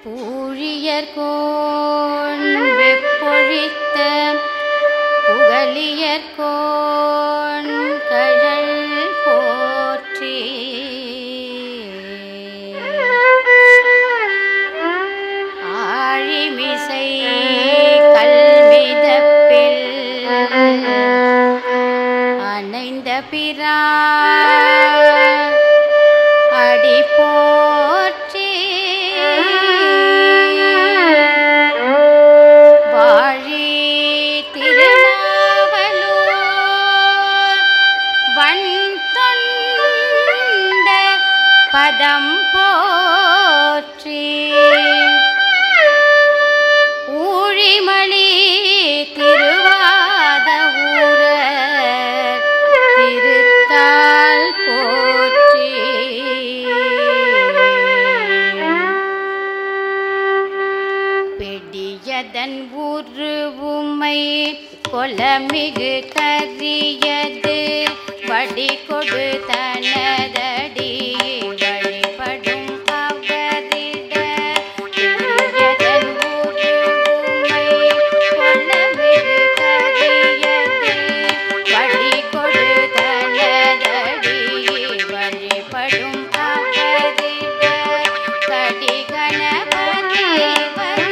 பூழியர்கோன் வெப்பொழித்த புகழியர்கோன் கழல் போற்றி ஆழிமிசை கல்மிதப்பில் அணைந்த பிறா அடி போற்றி வாழி திருநாவலூர் வன் தொண்ட பதம் போற்றி ஊழிமணி திருவாத ஊரர் திருத்தால் போற்றி பெடியதன் உருவுமை கொலமிகு கரியது வடி கொடு தனதடி வழிபடும் அவரிட பெரியதன் உருவுமை கொலமிகு கரியது வடி கொடு தனதடி வழிபடும் அவரிட கடி கணபதி வர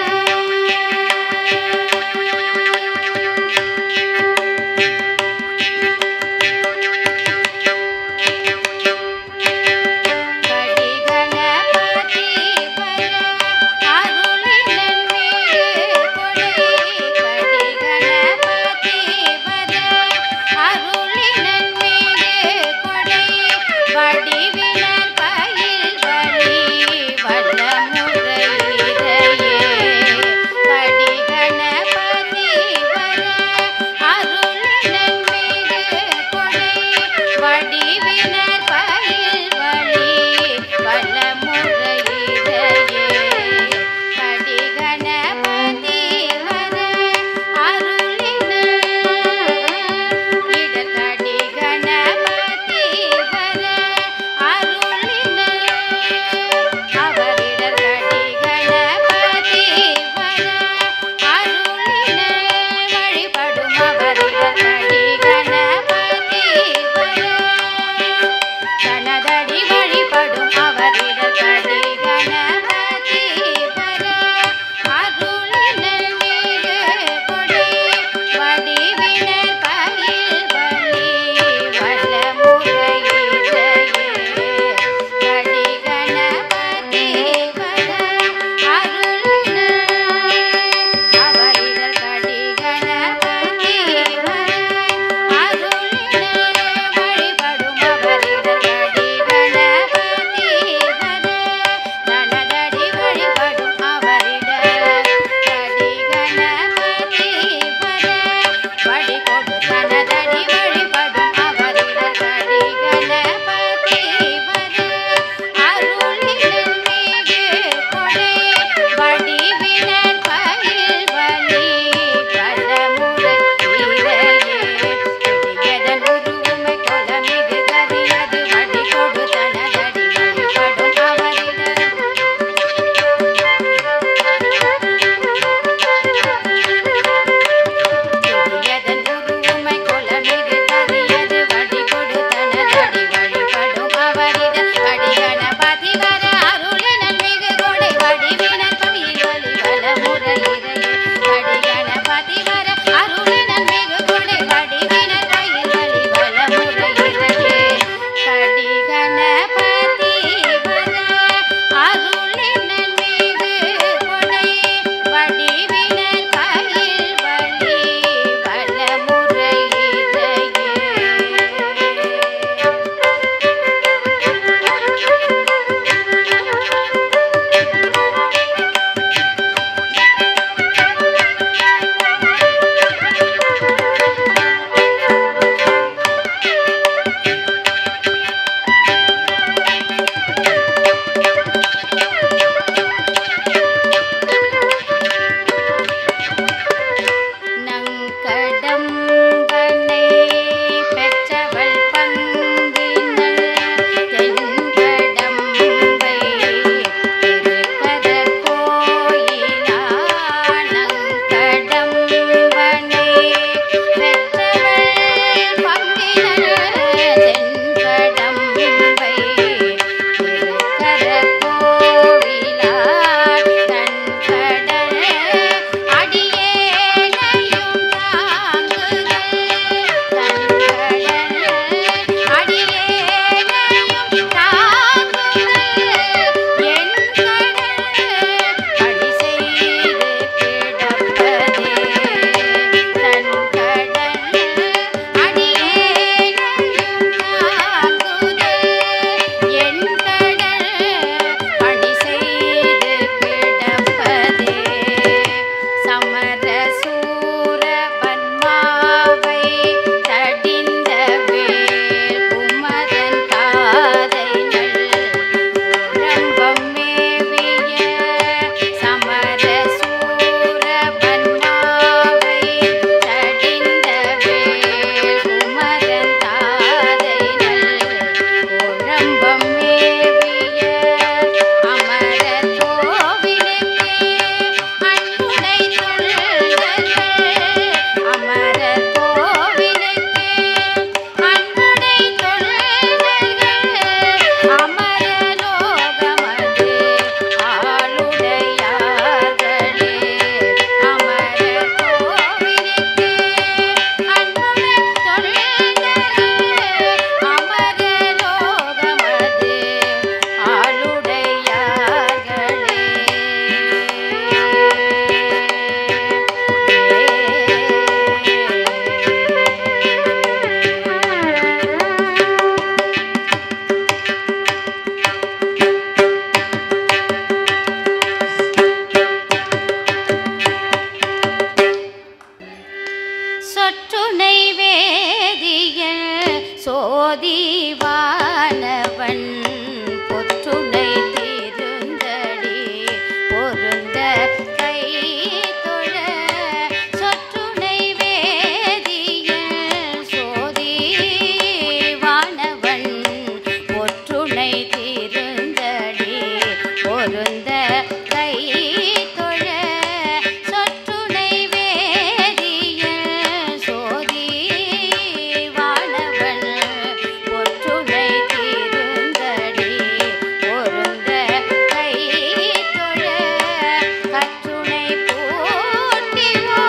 பொருந்த கை தொழ சொற்றுணை வேதிய சோதி வானவன் பொற்றுணை தீருந்தடி பொருந்த கை தொழ கற்றுணை போட்டிவோ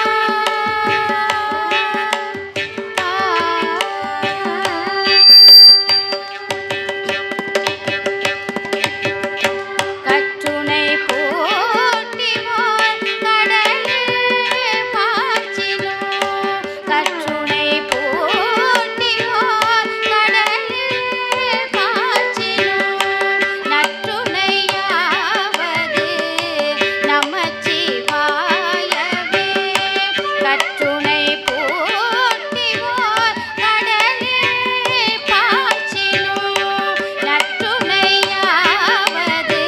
கற்றுணை போட்டிவோர் கடலில் பாய்ச்சினோ கற்றுணை போட்டிவோர் கடலில் பாய்ச்சினோ நற்றுணையாவது நமச்சிவாயவே கற்றுணை போட்டிவோர் கடலில் பாய்ச்சினோ நற்றுணையாவது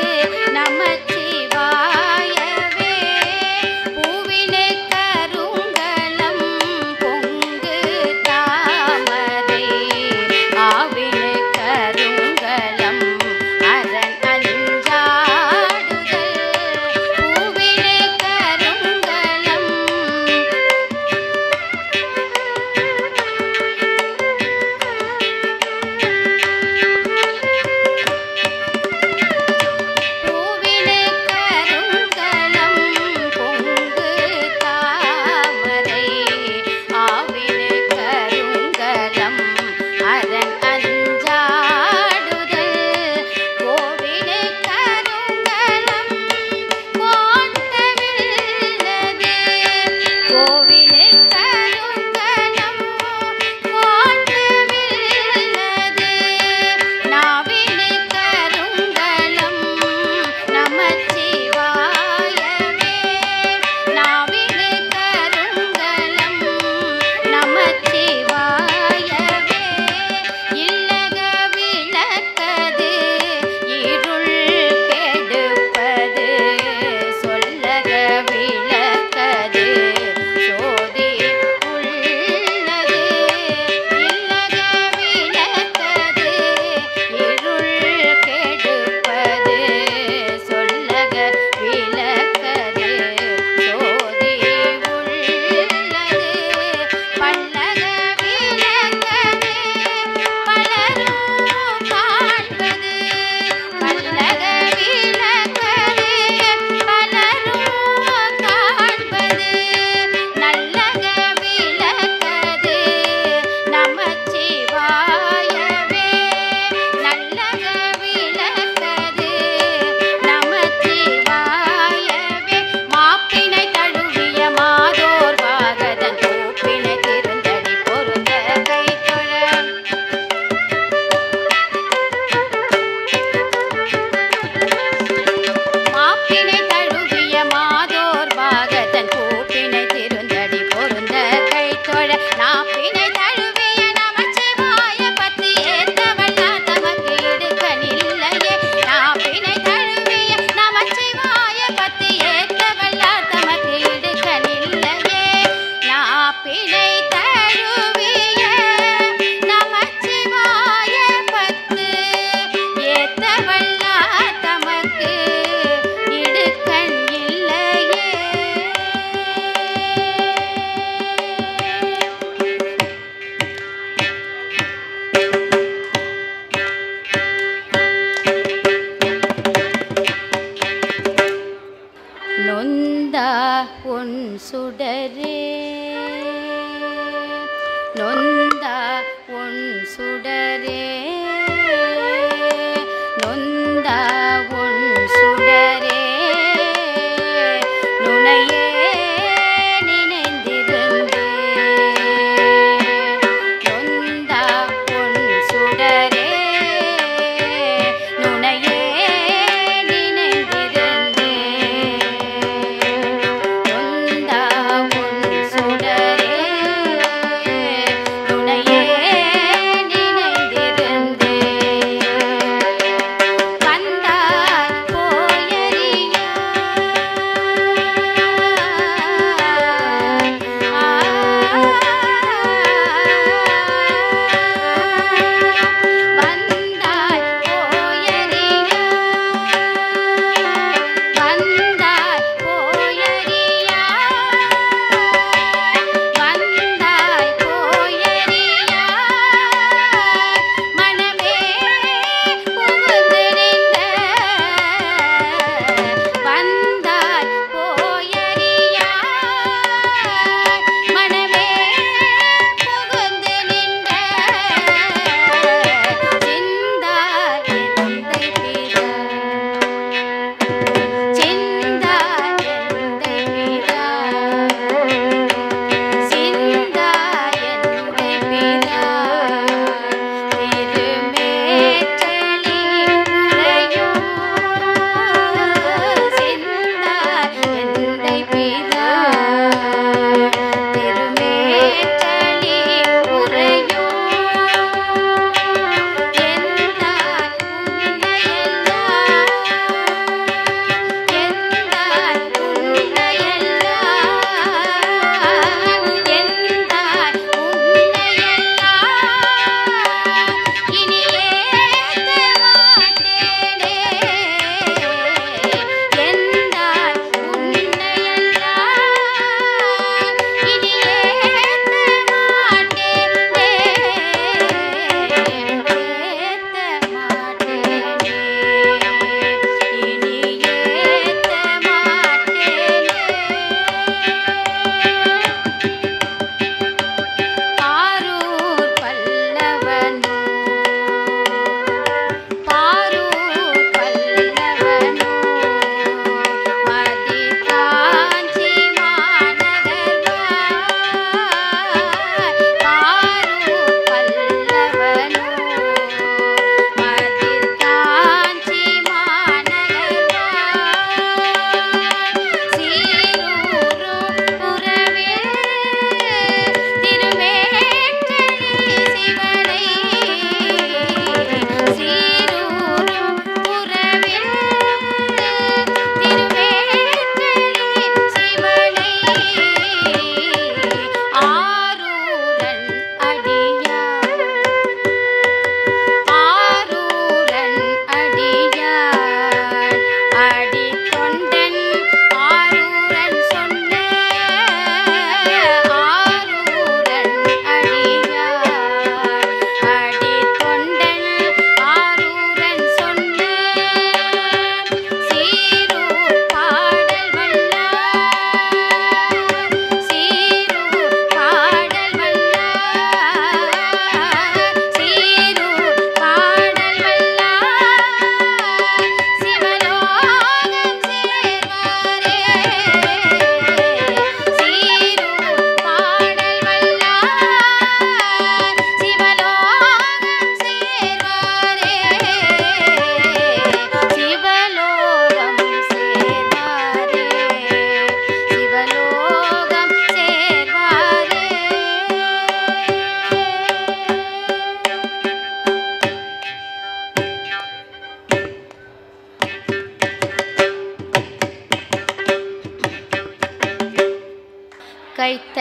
நமச்சிவாயவே பூவினு கருங்கலம் பொங்கு தாமரை ஆவினு கருங்கலம் அரண் அஞ்சாடுதல் பூவினு கருங்கலம் பூவினு கருங்கலம் பொங்கு தாமரை ஆவினு கருங்கலம் அரண் அஞ்சாடுதல் கோவினு கருங்கலம் கோட்டவில்லது கோவினு கருங்கலம் கோட்டவில்லது நாவினு கருங்கலம் நமச்சிவாயவே நாவினு கருங்கலம் நமச்சிவாயவே இல்லக விளக்கது இருள் கெடுப்பது சொல்லக விளக்கது சோதி உள்ளது இல்லக விளக்கது இருள் கெடுப்பது சொல்லக விளக்கது சோதி உள்ளது பல்லக விளக்கது பலரும் காண்பது பல்லக விளக்கது பலரும் காண்பது நல்லக விளக்கது நமச்சிவாயவே நல்லக விளக்கது நமச்சிவாயவே மாப்பினை தழுவிய மாதோர் பாகதன் தோப்பினை திருந்தடி பொருந்த கை தொழ மாப்பினை தழுவிய மாதோர் பாகத்தன் பூப்பினை திருந்தடி பொருந்த கை தொழ நாப்பினை தழுவிய நமச்சிவாய பத்தி ஏத்தவல்லா தமக்கு இடுக்க நில்லையே நாப்பினை தழுவிய நமச்சிவாய பத்தி ஏத்தவல்லா தமக்கு இடுக்க நில்லையே நாப்பினை தழுவிய நமச்சிவாய பத்து ஏத்தவல்லா தமக்கு இடுக்கண் இல்லையே நொந்தா உன் சுடரே நொந்தா உன் சுடரே நொந்தா உன் சுடரே நுணையே நினைந்திருந்து நொந்தா உன் சுடரே நுணையே நினைந்திருந்து நொந்தா உன் சுடரே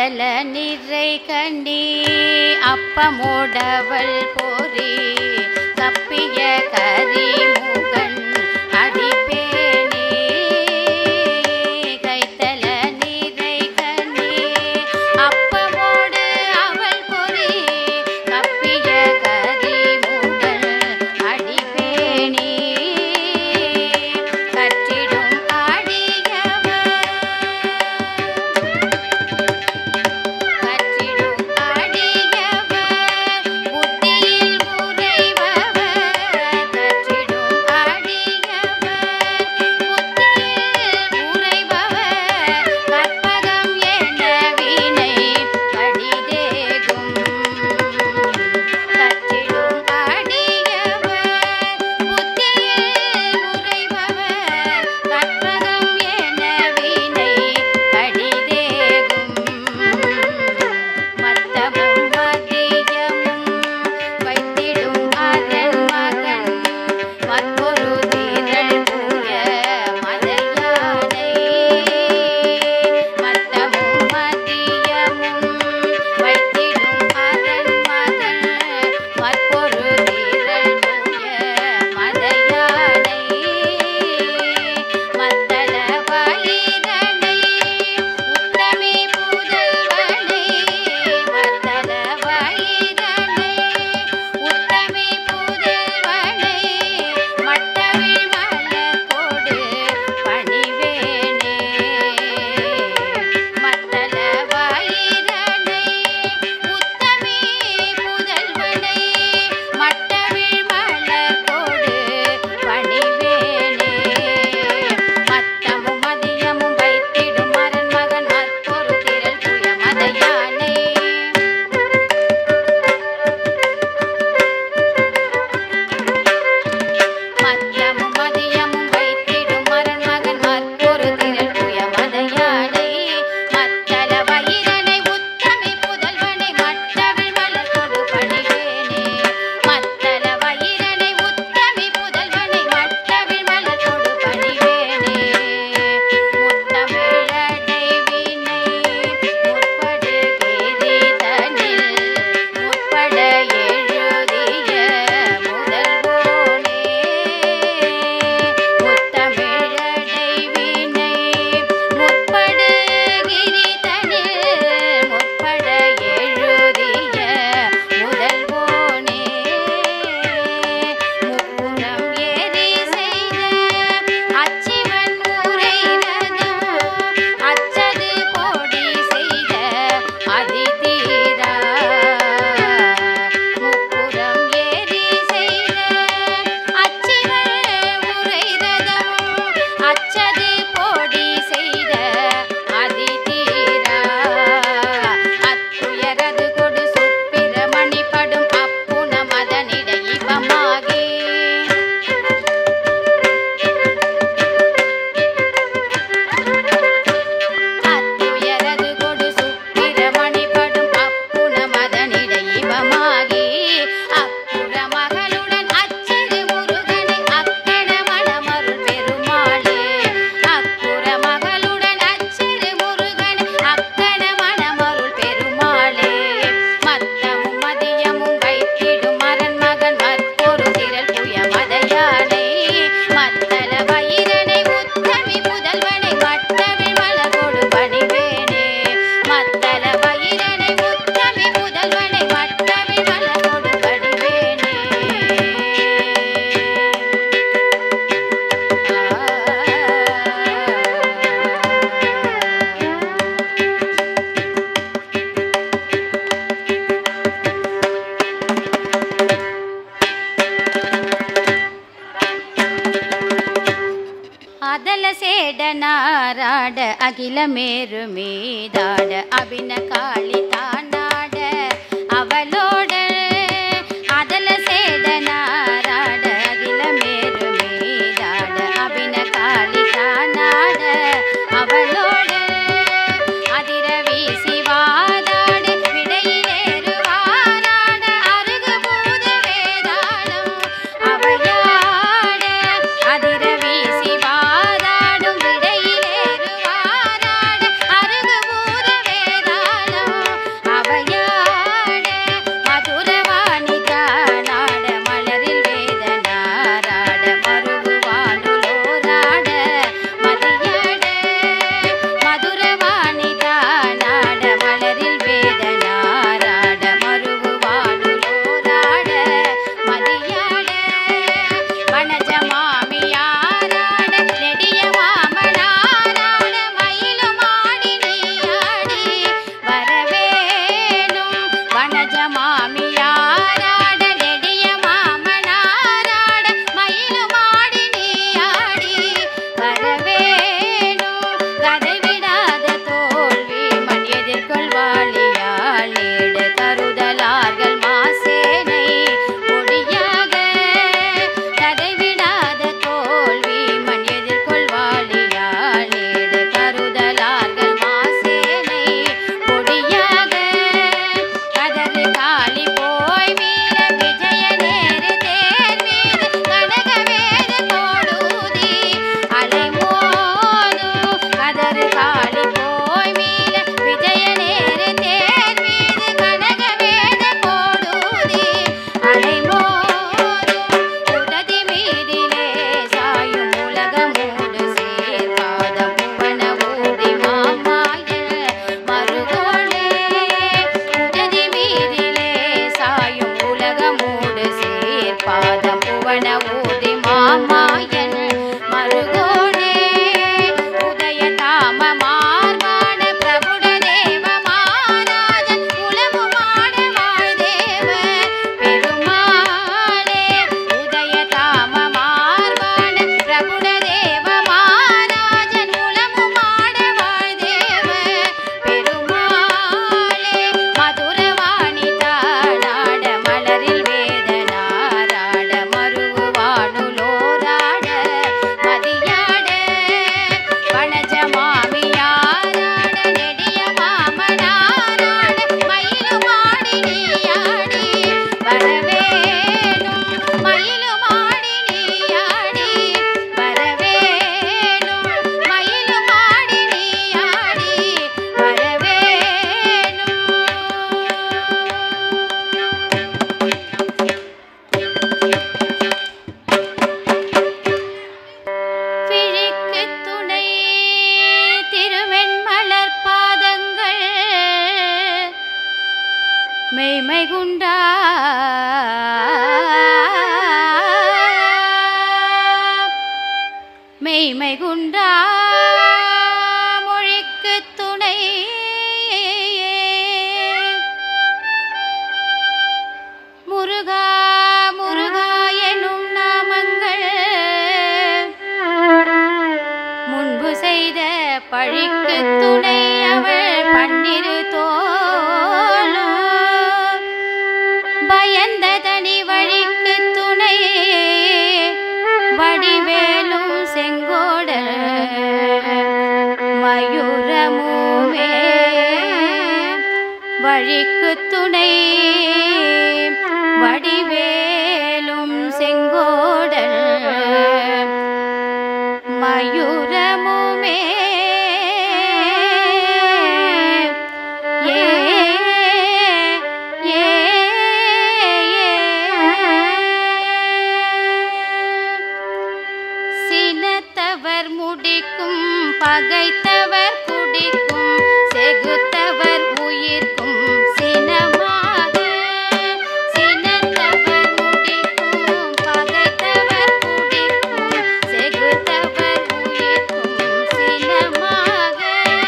அத்தல நிறை கண்ணி அப்பமோடவள் போரி தப்பிய கரிமுகன் அடிப்பேணி கைத்தல நிறை கண்ணி அப்பமோடு அவள் பொறி தப்பிய கரிமுகன் அடிப்பேணி கற்றிடும் ஆடியவர் கற்றிடும் ஆடியவர் புத்தியில் உறைபவர் கற்றிடும் ஆடியவர் புத்தியில் உறைபவர் கற்பகம் என வீணை கடிதேகும் கற்றிடும் ஆடியவர் புத்தியில் உறைபவர் கற்பகம் என வீணை கடிதேகும் மத்தமும் மதியமும் வைத்திடும் அரண் மகன் மற்றொரு தீரல் தூய மலையானை மத்தமும் மதியமும் வைத்திடும் அரண் மகன் மற்றொரு தீரல் தூய மலையானை மத்தள வயிரனை உத்தமி புதல்வனை மத்தள வயிரனை உத்தமி புதல்வனை மட்டவிழ் மலர்கொடு பணிவேனே மத்தள வயிரனை உத்தமி புதல்வனை மட்டவிழ் மலர்கொடு பணிவேனே மத்தமும் மதியமும் வைத்திடும் மரன் மகன் மற்பொரு திரள் புய மதையானை மத்தமும் மதியமும் வைத்திடும் மரன் மகன் மற்பொரு திரள் புய மதையானை மத்தள வயிரனை உத்தமி புதல்வனை மட்டவிழ் மலர் கொடு பணிவேனே மத்தள வயிரனை உத்தமி புதல்வனை மட்டவிழ் மலர் கொடு பணிவேனே முத்தமிழடை வினை முற்படு கிரீதனில் முற்பட எழுதிய முதல்வோனே முத்தமிழடை வினை முற்படு கிரீதனில் முற்பட எழுதிய முதல்வோனே முப்புறம் ஏறி செய்த அச்சிவன் ஊரை ரதம் அச்சது போடி செய்த அதிதீரா முப்புறம் ஏறி செய்த அச்சிவன் ஊரை ரதம் அச்சது போடி செய்த அதிதீரா அத்துயரது கொடு சுப்பிரமணி படும் அப்புன மதனிட இவமாகி அத்துயரது கொடு சுப்பிரமணி படும் அப்புன மதனிட இவமாகி அப்புற மகளுடன் அச்சிறு முருகனை அக்கண மணமருள் பெருமாளே அப்புற மகளுடன் அச்சிறு முருகனை அக்கண மணமருள் பெருமாளே மத்தமும் மதியமும் வைத்திடும் மரன் மகன் மற்றொரு திரள் புய மதையானை மத்தள வயிரனை உத்தமி புதல்வனை மட்டவிழ் மலர்கொடு பணிவேனே மத்தள வயிரனை உத்தமி புதல்வனை மட்டவிழ் மலர்கொடு பணிவேனே அதல சேடனாராட அகில மேரு மீதாட அபின காளி தாண்டாட அவளோட அதல சேடனாராட அகில மேரு மீதாட அபின காளி தாண்டாட அவளோட அதிர வீசி வாதாடு விடையிலேறுவாராட அருகு பூத வேதாளம் அவையாட அதிர வீசி வாதாடும் விடையிலேறுவாராட அருகு பூத வேதாளம் மெய்மைகுண்டா மெய்மைகுண்டா மொழிக்கு துணை முருகா முருகா எனும் நாமங்கள் முன்பு செய்த பழிக்கு துணை அவள் பன்னிரு தோளும் பயந்த தனி வழிக்கு துணை வடிவேலும் செங்கோடல் மயூரமுமே வழிக்கு துணை வடிவேலும் செங்கோடல் மயூரமுமே ஏ ஏ சினத்தவர் முடிக்கும் பகைத்தவர் குடிக்கும் செகுத்தவர் உயிர்க்கும் சினமாக சினத்தவர் முடிக்கும் பகைத்தவர் குடிக்கும் செகுத்தவர் உயிர்க்கும் சினமாக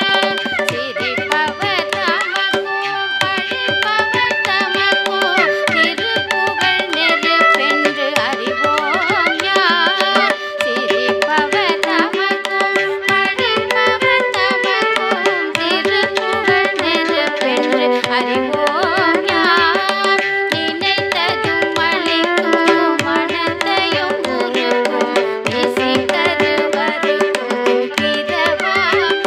சிரிப்பவர் தமக்கும் பழிப்பவர் தமக்கும் திருப்புகழ் நெருப்பென்று அறிவோம் யார் சிரிப்பவர் தமக்கும் பழிப்பவர் தமக்கும் திருப்புகழ் நெருப்பென்று அறிவோம் யார் நினைத்ததும் அளிக்கும் மனத்தையும் உருக்கும் இசைக்கரு வருக்கும் பிறவாமல்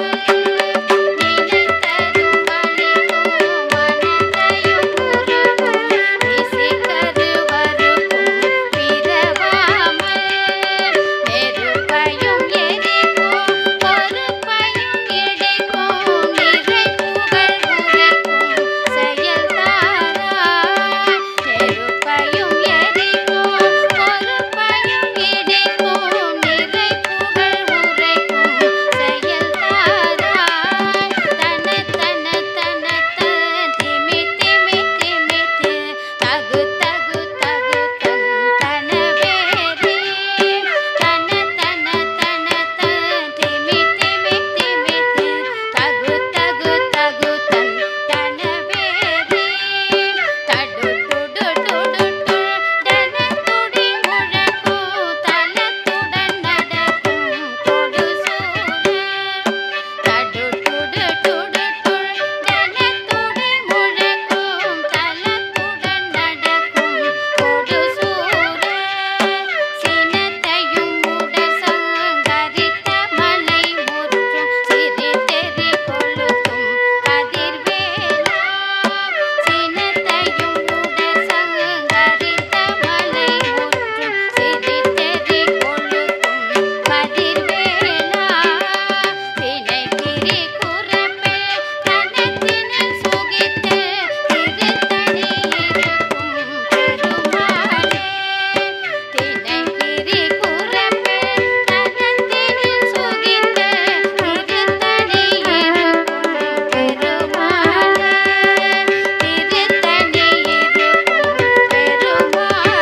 நினைத்ததும் அளிக்கும் மனத்தையும் உருக்கும் இசைக்கரு வருக்கும் பிறவாமல் நெருப்பையும் எரிக்கும் பொறுப்பையும் இழைக்கும் நிறை புகழ் உரைக்கும் செயல்தாராய் நெருப்பையும் எரிக்கும் பொறுப்பையும் இழைக்கும் நிறை புகழ் உரைக்கும் செயல்தாராய் தன தன தன த திமி திமி திமித்து தகு தகு தகு தன் தனவேரி தன தன தன த திமி திமி திமித்து தகு தகு தகு தன் தனவேரி தடு துடு துடு டு தன துடி முழக்கும் தலத்துடன் நடக்கும் கொடு சூரன் தடு துடு துடு துள் தனத்துடி முழக்கும் தலத்துடன் நடக்கும் கொடு சூரன் சினத்தையும் உடல் சங்கரித்த மலை முற்றும் சிறிதெறி கொளுத்தும் கதிர்வேலா சினத்தையும் உடல் சங்கரித்த மலை முற்றும் சிறிதெறி கொளுத்தும் கதிர்வேலா தினைக்கிரி குரம்பே தனத்தினில் சுகித்த திருத்தணி இருக்கும் பெருமாளே தினைக்கிரி குரம்பே தனத்தினில் சுகித்த திருத்தணி இருக்கும் பெருமாளே திருத்தணி இருக்கும்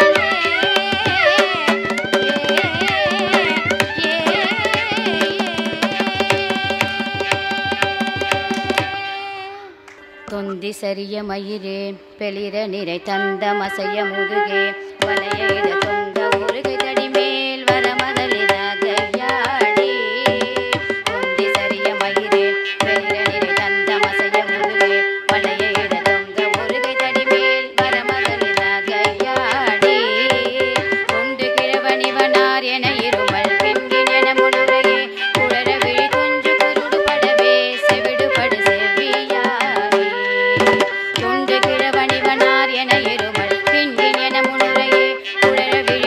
தொந்தி சரிய மயிரே பெளிர நிறை தந்த மசைய முதுகே வலைய இட தொங்க முருகை தடி மேல் வர மதலிதாகையாடி தொந்தி சரிய மயிரே பெளிர நிறை தந்த மசைய முதுகே வலைய இட தொங்க முருகை தடி மேல் வர மதலிதாகையாடி கொண்டு கிழவனிவனார் என இருமல் பின்கின் என முழுரையே குழற விழி குஞ்சு குருடு படவே செவிடுபடு செவியாரி தொண்டு கிழவனிவனார் என இருமல் பின்கின் என முழுரையே குழற விழி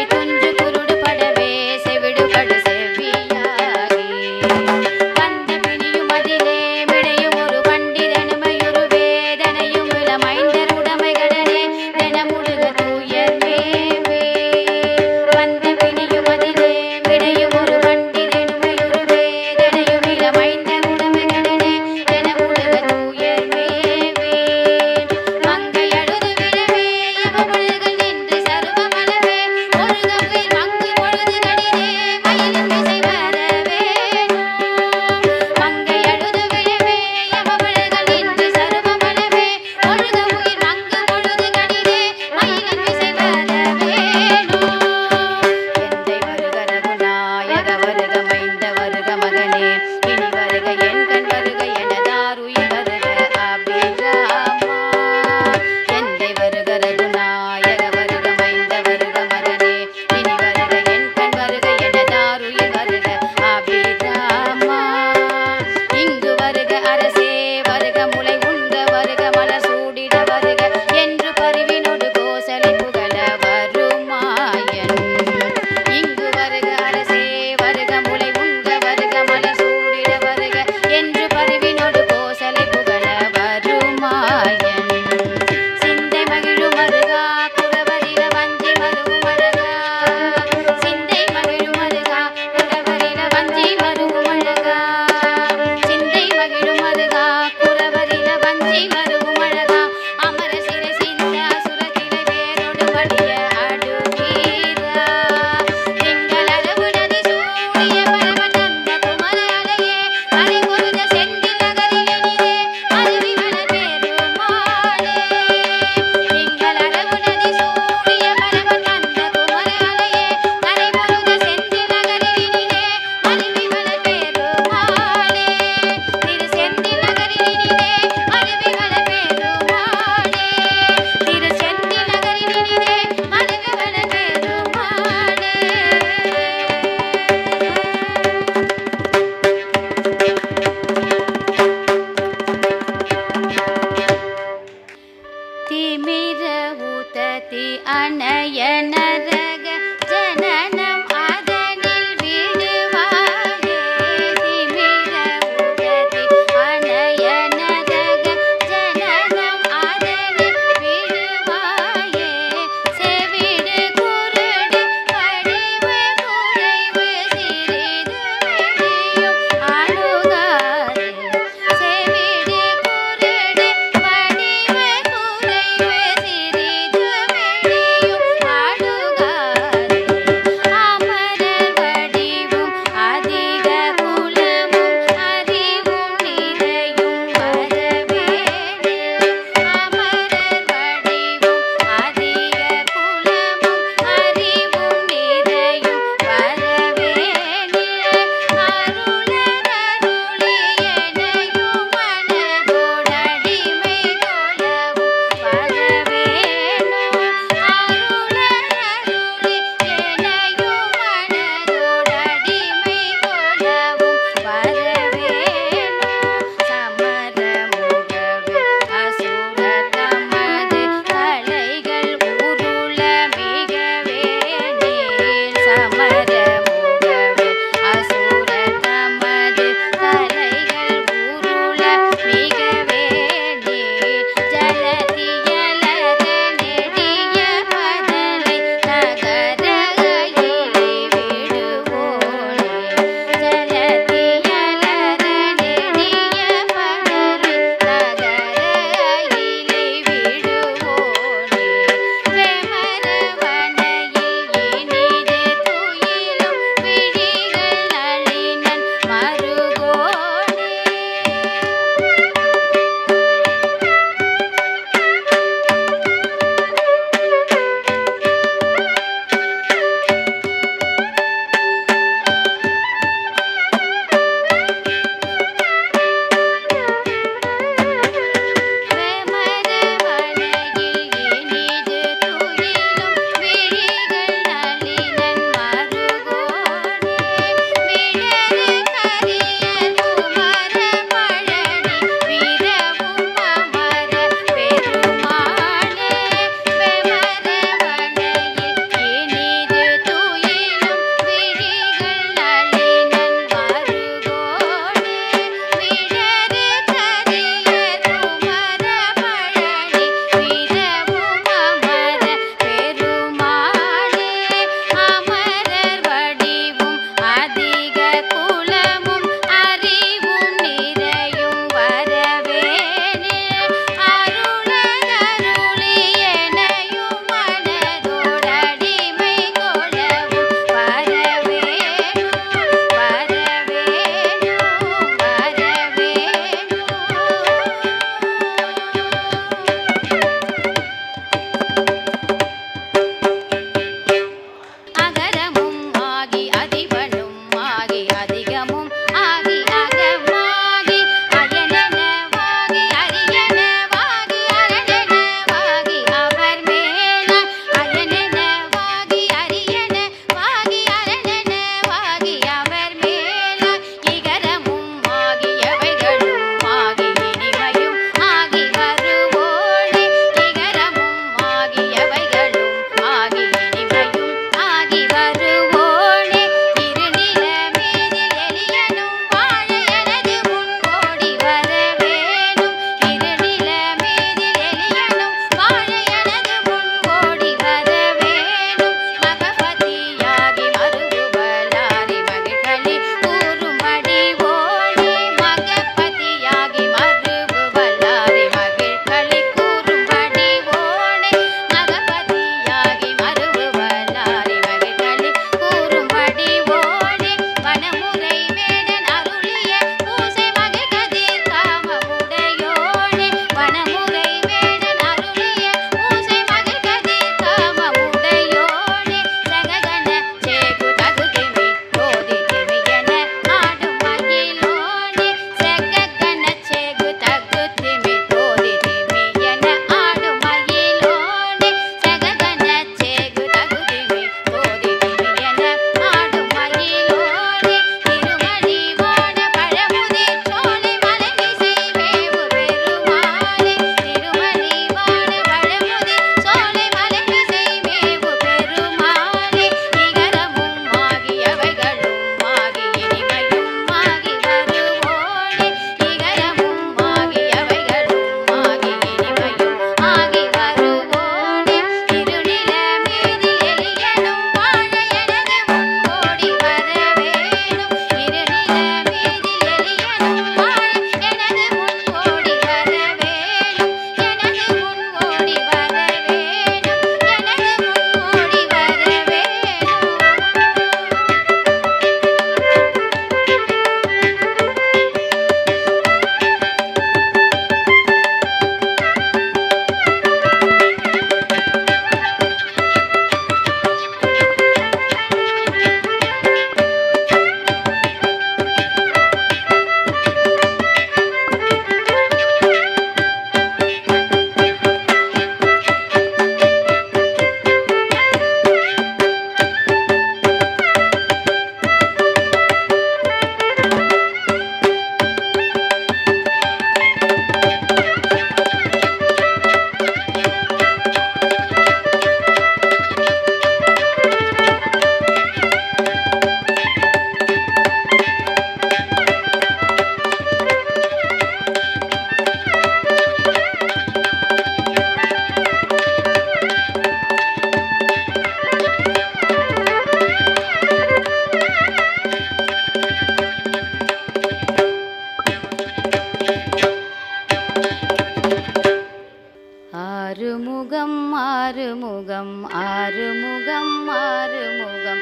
ஆறுமுகம் ஆறுமுகம் ஆறுமுகம் ஆறுமுகம்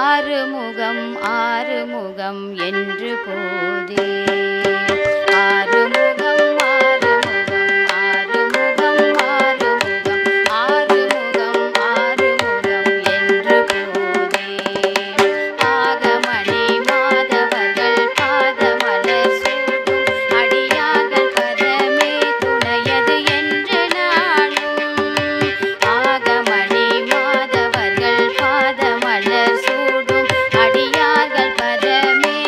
ஆறுமுகம் ஆறுமுகம் என்று போதே ஆறுமுகம் ஆறுமுகம் ஆறுமுகம் ஆறுமுகம் ஆறுமுகம் ஆறுமுகம் என்று போதே ஆகமணி மாதவர்கள் பாதமலர் சூடும் அடியார்கள் பதமே துணையது என்று நாளும் ஆகமணி மாதவர்கள் பாதமலர் சூடும் அடியார்கள் பதமே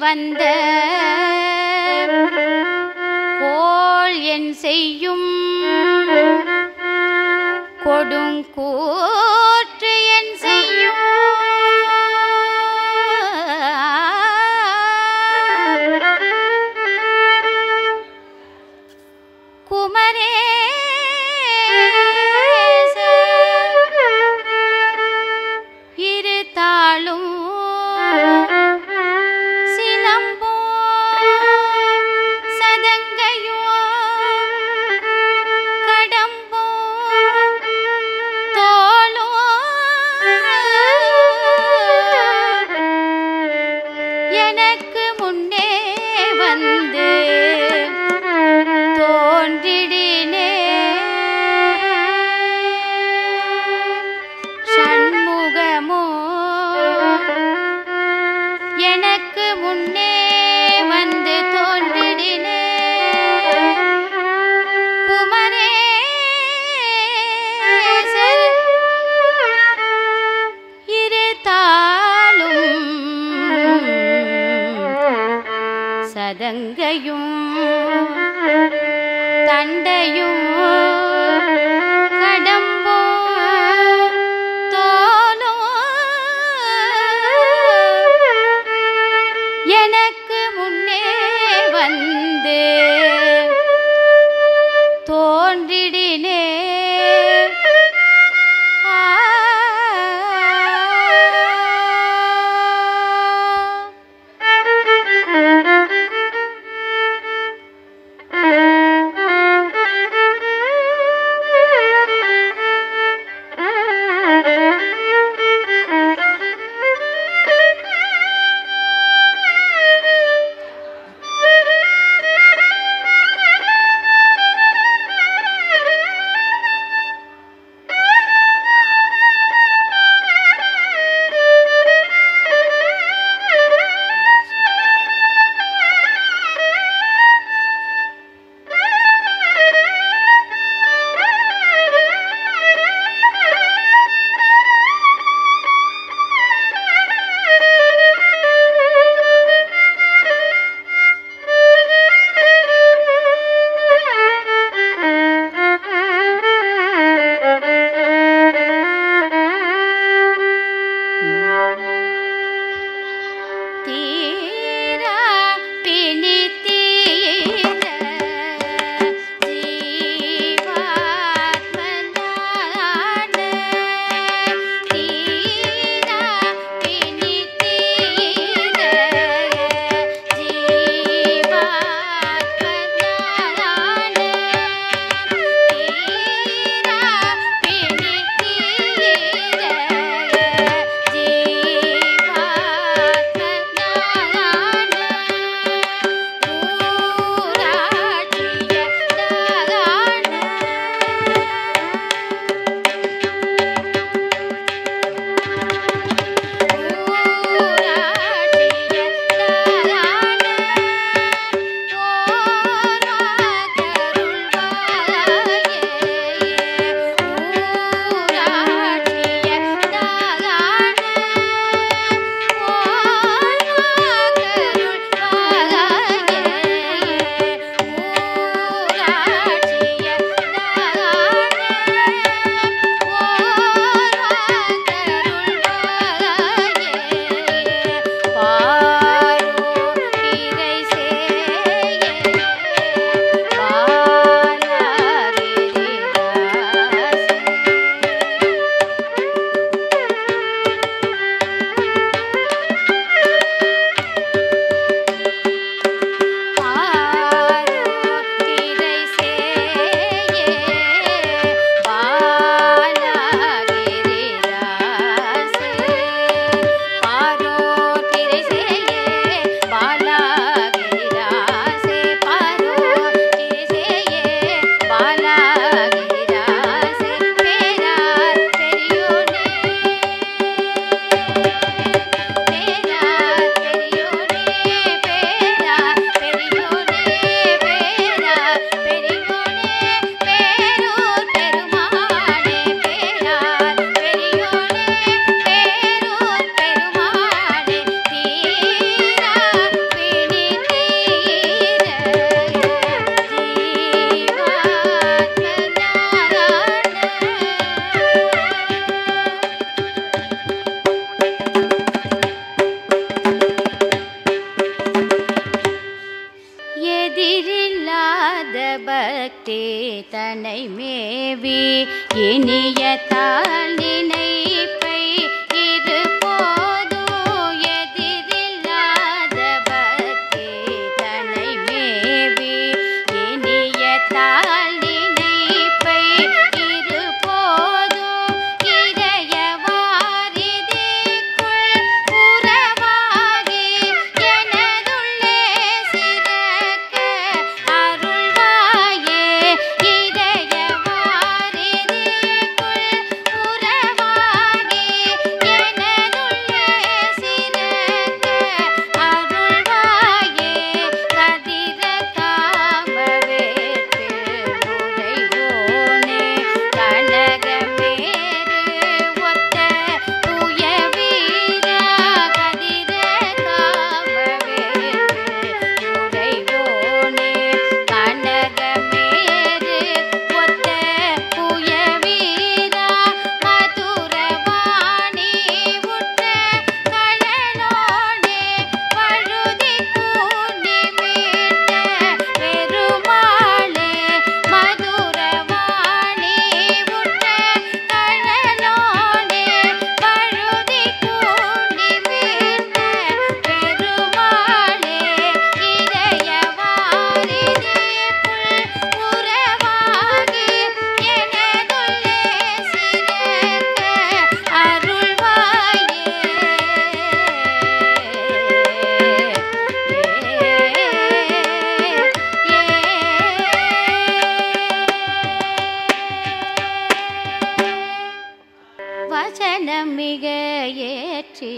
வந்த கோள் என் செய்யும் கொடுங்கூற்று என் செய்யும் குமரேச இரு தாளும் சிலம்போ சதங்கையோ கடம்போ தோளோ எனக்கு முன்னே வந்து தோன்றிடினே சண்முகமோ எனக்கு முன்னே வந்து தோன்றிடினே குமரேசர் இரு தாளும் சதங்கையும் தண்டையும் கடம்போ தோலும் எனக்கு முன்னே வந்து தோன்றிடினே ஆ பற்றி தன்னை மேவி இனிய தாள் நினைப்பை இருபோதும் எதிரில்லாத பக்தி தன்னை மேவி இனிய தாள் நினைப்பை இருபோதும் இதய வாரிதிக்குள் உறவாகி எனதுள்ளே சிறக்க அருள்வாயே இதய வாரிதிக்குள் உறவாகி எனதுள்ளே சிறக்க அருள்வாயே கதிர காமவேற்று முறையோனே கனகமேரு ஒத்த தூய வீரா கதிர காமவேற்று முறையோனே கனகமேரு ஒத்த தூய வீரா மதுரவாணி உற்ற கழலோனே பழுதி கூனி மீட்ட பெருமாளே மதுரவாணி உற்ற கழலோனே பழுதி கூனி மீட்ட பெருமாளே இதய வாரிதிக்குள் உறவாகி எனதுள்ளே சிறக்க வசனம் மிக ஏற்றி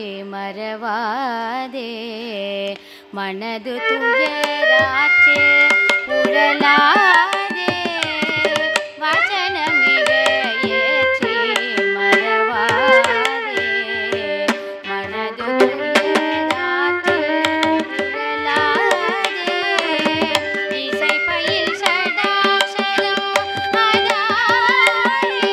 மறவாதே மனது துயராற்றே உழலாதே வசனம் மிக ஏற்றி மறவாதே மனது துயராற்றே உழலாதே இசை பயில் சடாக்ஷரம் அதாரே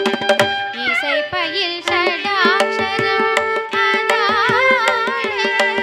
இசை பயில் சடாக்ஷரம் அதாரே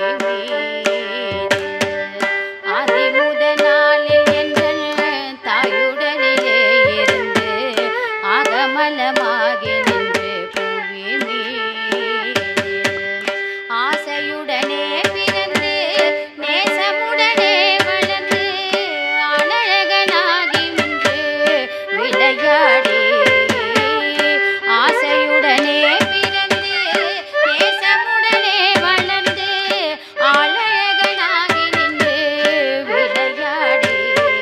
மீது அதிமுத நாளில் எங்கள் தாயுடனிலே இருந்து அகமலமாகி நின்று புவி மீது ஆசையுடனே பிறந்து நேசமுடனே வளர்ந்து அழகனாகி நின்று விளையாடி ஆசையுடனே பிறந்து நேசமுடனே வளர்ந்து அழகனாகி நின்று விளையாடி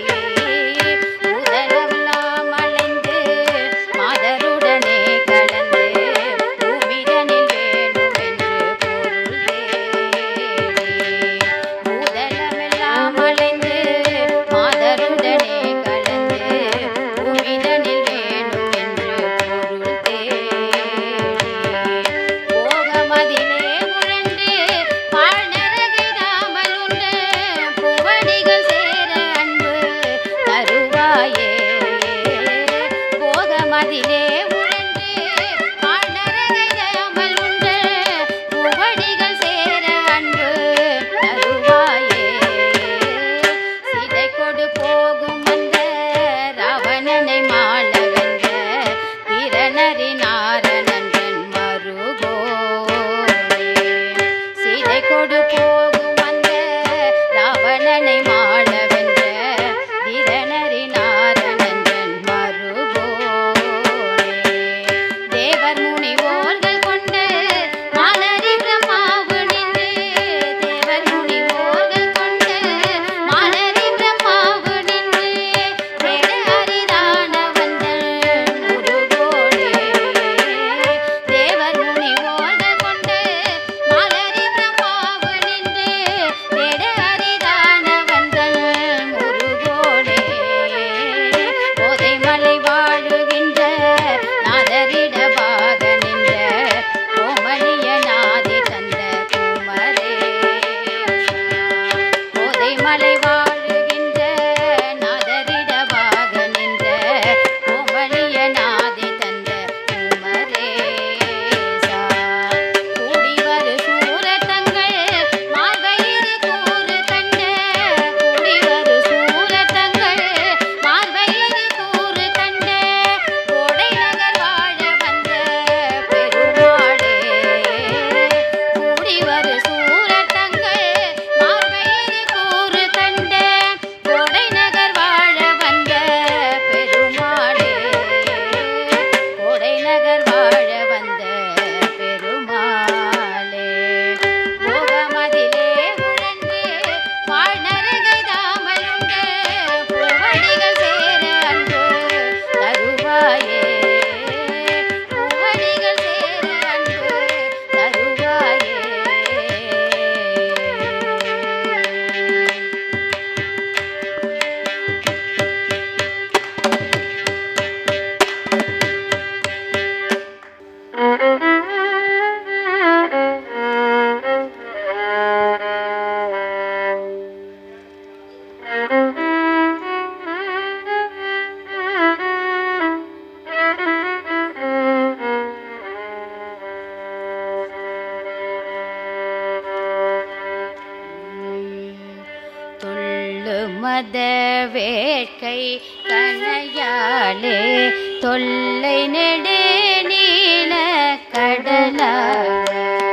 உதலெல்லாம் அலைந்து மாதருடனே கலந்து பூமிதனில் வேணும் என்று பொருள் தேடி உதலமெல்லாம் அலைந்து மாதருடனே கலந்து பூமிதனில் வேணும் என்று பொருள் தேடி போகமதிலே உழன்று வாழ்நரகிடாமல் உண்டு புவடிகள் சேர அன்பு தருவாயே போகமதிலே உழன்று வாழ்நரகிடாமல் உண்டு புவடிகள் சேர அன்பு தருவாயே சிதை கொடு போகும் அந்த ராவணனை மாள வென்ற திறனறி நாரணன் மருகோனே சிதை கொடு போகும் அந்த ராவணனை மாள வென்ற திறனறி நாரணன் மருகோனே தேவர் முனிவோர்கள் கொண்டு மாலரி பிரம்மாவு நின்று தேவர் முனிவோர்கள் கொண்டு மாலரி பிரம்மாவு நின்று தேட அரிதான வந்த முருகோனே தேவர் முனிவோர்கள் கொண்டு மாலரி பிரம்மாவு நின்று தேட அரிதான வந்த முருகோனே போதைமலை வாழுகின்ற நாதரிட பாக நின்ற கோமளிய நாதி தந்த குமரே போதைமலை வாழுகின்ற நாதரிட பாக நின்ற கோமளிய நாதி தந்த குமரேசா கூடி வரு சூரத்தங்கள் மார்பயிறு கூறு கண்ட கூடி வரு சூரத்தங்கள் மார்பயிறு கூறு கண்ட கோடை நகர் வாழ வந்த பெருமாளே கூடி வரு சூரத்தங்கள் மார்பயிறு கூறு கண்ட கோடை நகர் வாழ வந்த பெருமாளே கோடை நகர் வாழ வந்த பெருமாளே போகமதிலே உழன்று வாழ்நரகை தாமல் உண்டு புவடிகள் சேர அன்பு தருவாயே புவடிகள் சேர அன்பு தருவாயே துள்ளு மத வேட்கை கணையாலே தொல்லை நெடு நீல கடலாக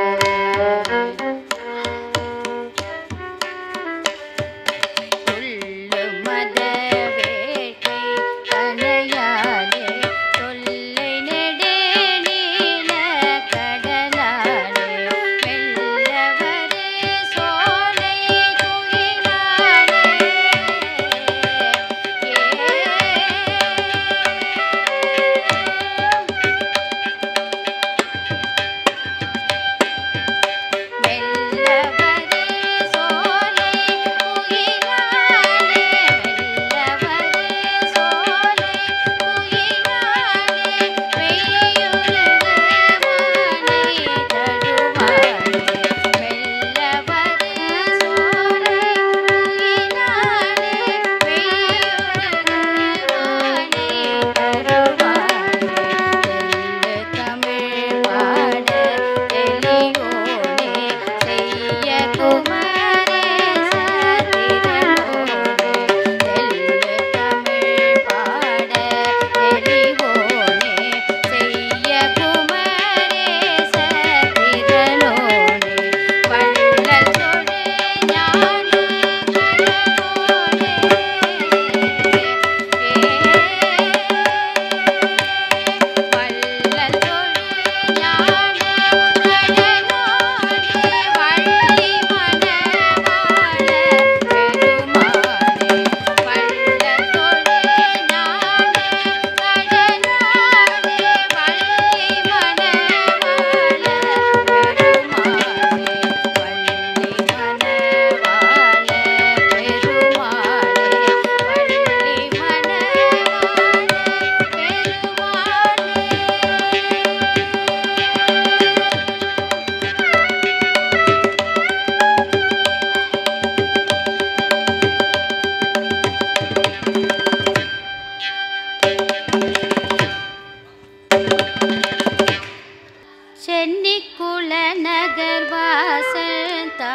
துள்ளு மத வேட்கை கணையாலே தொல்லை நெடு நீல கடலாலே மெல்லவரு சோலை துயிலாலே ஏ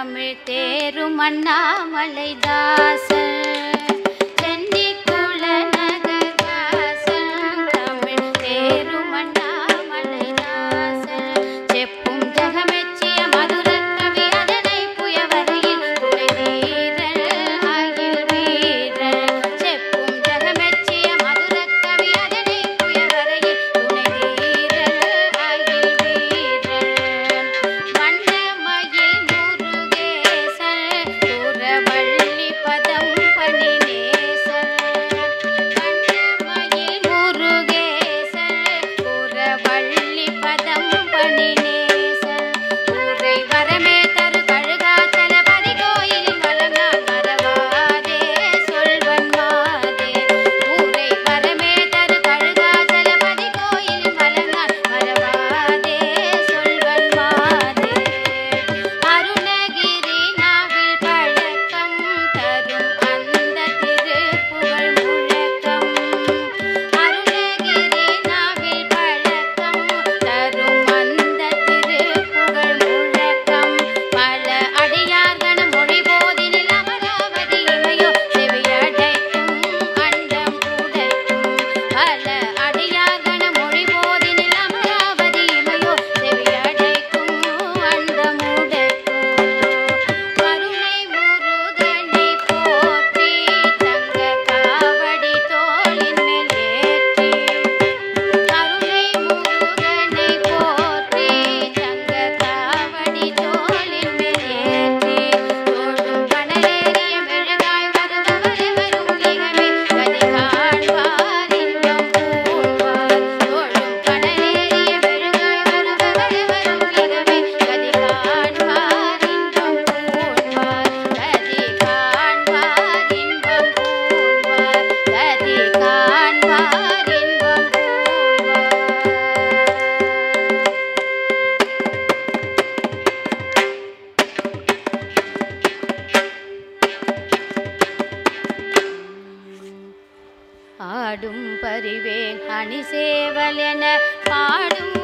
தமிழ் தேரும் அண்ணாமலைதாசன் சென்னி குலநகர்தாசன் தமிழ் தேரும் அண்ணாமலைதாசன் செப்பும் ஜெகமெச்சிய மதுரக் கவி அதனை புயவரையில் துணை வீரர் அகில் வீரர் செப்பும் ஜெகமெச்சிய மதுரக் கவி அதனை புயவரையில் துணை வீரர் அகில் வீரர் வண்ணமயில் முருகேசர் துரவள்ளி பதம் பணி நேசர் வண்ணமயில் முருகேசர் துரவள்ளி பதம் பணி நேசர் ஊரை வரமே தரு கழுகாச்சலபதி கோயில் வளர்ந்தான் மறவாதே சொல்வன் மாதே ஊரை வரமே தரு கழுகாச்சலபதி கோயில் வளர்ந்தான் மறவாதே சொல்வன் மாதே அருணகிரி நாவில் பழக்கம் தரும் அந்த திருப்புகழ் முழக்கம் அருணகிரி நாவில் பழக்கம் தரும் அந்த திருப்புகழ் முழக்கம் பல அடியார்கண மொழி போதினில் அமராவதி இமையோ செவியடைக்கும் அண்டம் உடைக்கும் பல அடியார்கண மொழி போதினில் அமராவதி இமையோ செவியடைக்கும் அண்டம் உடைக்கும் கருணை முருகனை போற்றி தங்க காவடி தோளின் மேல் ஏற்றி கருணை முருகனை போற்றி தங்க காவடி தோளின் மேல் ஏற்றி தோழும் கடலேறிய மெழுகாய் வருபவரே வரும் இகமே கதி காண்பார் இன்பம் பூண்பார் தோழும் கடலேறிய மெழுகாய் வருபவரே வரும் இகமே கதி காண்பார் இன்பம் பூண்பார் கதி காண்பார் இன்பம் பூண்பார் கதி காண்பார் இன்பம் பூண்பார் ஆடும் பரிவே அணி சேவல் என பாடும்